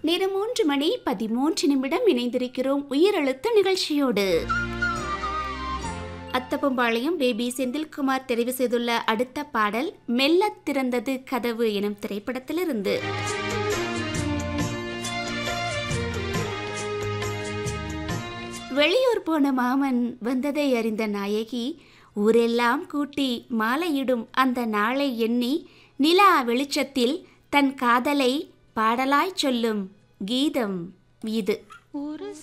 நேரம் மூன்று மணி பதிமூன்று நிமிடம் இணைந்திருக்கிறோம் உயிரெழுத்து நிகழ்ச்சியோடு அத்தப்பம்பாளையம் பேபி செந்தில்குமார் தெரிவு செய்துள்ள அடுத்த பாடல் மெல்லத் திறந்தது கதவு எனும் திரைப்படத்திலிருந்து வெளியூர் போன மாமன் வந்ததை அறிந்த நாயகி ஊரெல்லாம் கூட்டி மாலையிடும் அந்த நாளை எண்ணி நிலா வெளிச்சத்தில் தன் காதலை பாடலாய் சொல்லும் கீதம் இது ஒரு